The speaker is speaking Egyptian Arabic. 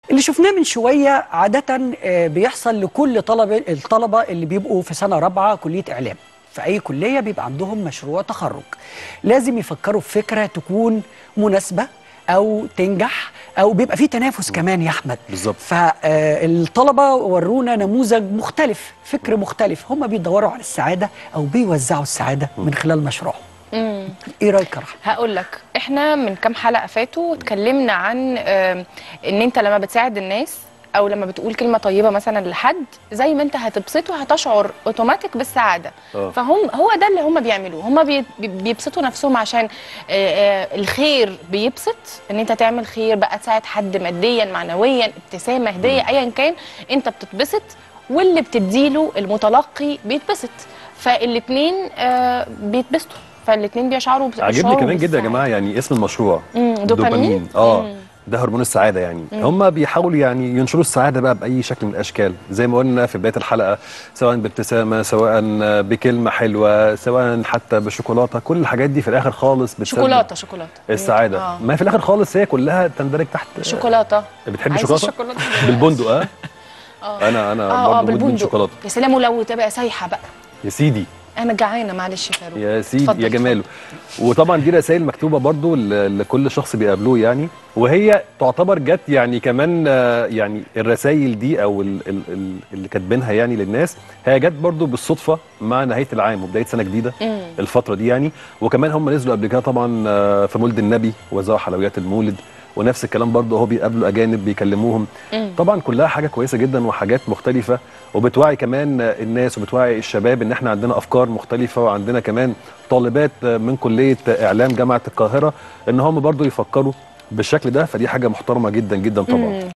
اللي شفناه من شوية عادة آه، بيحصل لكل طلبة الطلبة اللي بيبقوا في سنة رابعة كلية إعلام في أي كلية بيبقى عندهم مشروع تخرج لازم يفكروا في فكرة تكون مناسبة أو تنجح أو بيبقى فيه تنافس كمان يا أحمد بالظبط. فالطلبة ورونا نموذج مختلف فكر مختلف هم بيدوروا على السعادة أو بيوزعوا السعادة من خلال مشروعهم امم إيه رأيك يا رحمة؟ هقول لك احنا من كام حلقه فاتوا اتكلمنا عن آم، ان انت لما بتساعد الناس او لما بتقول كلمه طيبه مثلا لحد زي ما انت هتبسطه هتشعر اوتوماتيك بالسعاده آه. فهم هو ده اللي هم بيعملوه هم بي- بي- بيبسطوا نفسهم عشان آه، آه، الخير بيبسط ان انت تعمل خير بقى تساعد حد ماديا معنويا ابتسامه هديه ايا كان انت بتتبسط واللي بتديله المتلقي بيتبسط فالاتنين آه، بيتبسطوا فالاتنين بيشعروا بس- عجبني بيشعروا كمان جدا يا بالسعادة. جماعه يعني اسم المشروع مم، دوبامين. اه مم. ده هرمون السعاده يعني هم بيحاولوا يعني ينشروا السعاده بقى باي شكل من الاشكال زي ما قلنا في بدايه الحلقه سواء بابتسامه سواء بكلمه حلوه سواء حتى بشوكولاته كل الحاجات دي في الاخر خالص بتسبب شوكولاته شوكولاته السعاده آه. ما في الاخر خالص هي كلها تندرج تحت شوكولاته بتحب عايزة الشوكولاته الشوكولاته بالبندق اه اه انا انا اه اه برضه مدمن بالبندق شوكولاته يا سلام ولو تبقى سايحه بقى يا سيدي انا جعانه معلش يا فاروق يا سيدي اتفضل، يا جماله وطبعا دي رسائل مكتوبه برضو ل- لكل شخص بيقابلوه يعني وهي تعتبر جت يعني كمان آه، يعني الرسائل دي او ال- ال- ال- اللي كاتبينها يعني للناس هي جت برضو بالصدفه مع نهايه العام وبدايه سنه جديده مم. الفتره دي يعني وكمان هم نزلوا قبل كده طبعا آه، في مولد النبي وزعوا حلويات المولد ونفس الكلام برضه اهو بيقابلوا اجانب بيكلموهم مم. طبعا كلها حاجه كويسه جدا وحاجات مختلفه وبتوعي كمان الناس وبتوعي الشباب ان احنا عندنا افكار مختلفه وعندنا كمان طالبات من كليه اعلام جامعه القاهره ان هم برضو يفكروا بالشكل ده فدي حاجه محترمه جدا جدا طبعا مم.